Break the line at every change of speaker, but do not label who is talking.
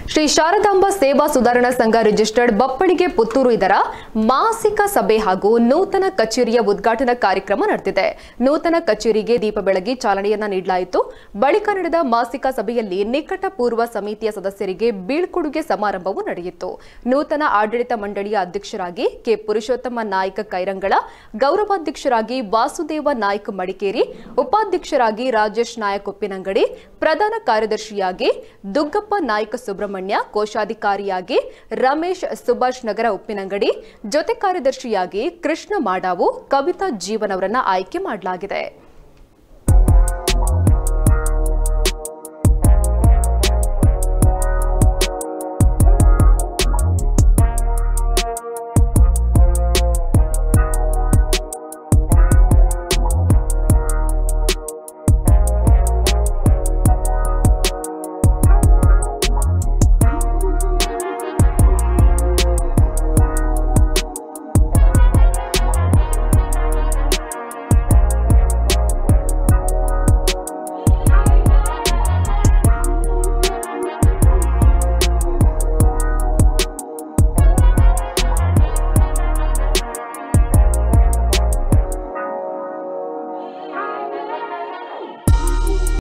ಶ್ರೀ ಶಾರದಾಂಬ ಸೇವಾ ಸುಧಾರಣಾ ಸಂಘ ರಿಜಿಸ್ಟರ್ಡ್ ಬಪ್ಪಣಿಗೆ ಪುತ್ತೂರು ಇದರ ಮಾಸಿಕ ಸಭೆ ಹಾಗೂ ನೂತನ ಕಚೇರಿಯ ಉದ್ಘಾಟನಾ ಕಾರ್ಯಕ್ರಮ ನಡೆದಿದೆ ನೂತನ ಕಚೇರಿಗೆ ದೀಪ ಬೆಳಗಿ ಚಾಲನೆಯನ್ನ ನೀಡಲಾಯಿತು ಬಳಿಕ ನಡೆದ ಮಾಸಿಕ ಸಭೆಯಲ್ಲಿ ನಿಕಟ ಪೂರ್ವ ಸಮಿತಿಯ ಸದಸ್ಯರಿಗೆ ಬೀಳ್ಕೊಡುಗೆ ಸಮಾರಂಭವು ನಡೆಯಿತು ನೂತನ ಆಡಳಿತ ಮಂಡಳಿಯ ಅಧ್ಯಕ್ಷರಾಗಿ ಕೆ ಪುರುಷೋತ್ತಮ ನಾಯ್ಕ ಕೈರಂಗಳ ಗೌರವಾಧ್ಯಕ್ಷರಾಗಿ ವಾಸುದೇವ ನಾಯ್ಕ ಮಡಿಕೇರಿ ಉಪಾಧ್ಯಕ್ಷರಾಗಿ ರಾಜೇಶ್ ನಾಯಕ್ ಉಪ್ಪಿನಂಗಡಿ ಪ್ರಧಾನ ಕಾರ್ಯದರ್ಶಿಯಾಗಿ ದುಗ್ಗಪ್ಪ ನಾಯ್ಕ ಸುಬ್ರಹ್ಮಣ್ಯ ಕೋಶಾಧಿಕಾರಿಯಾಗಿ ರಮೇಶ್ ಸುಭಾಷ್ ನಗರ ಉಪ್ಪಿನಂಗಡಿ ಜೊತೆ ಕಾರ್ಯದರ್ಶಿಯಾಗಿ ಕೃಷ್ಣ ಮಾಡಾವು ಕವಿತಾ ಜೀವನ್ ಅವರನ್ನ ಆಯ್ಕೆ ಮಾಡಲಾಗಿದೆ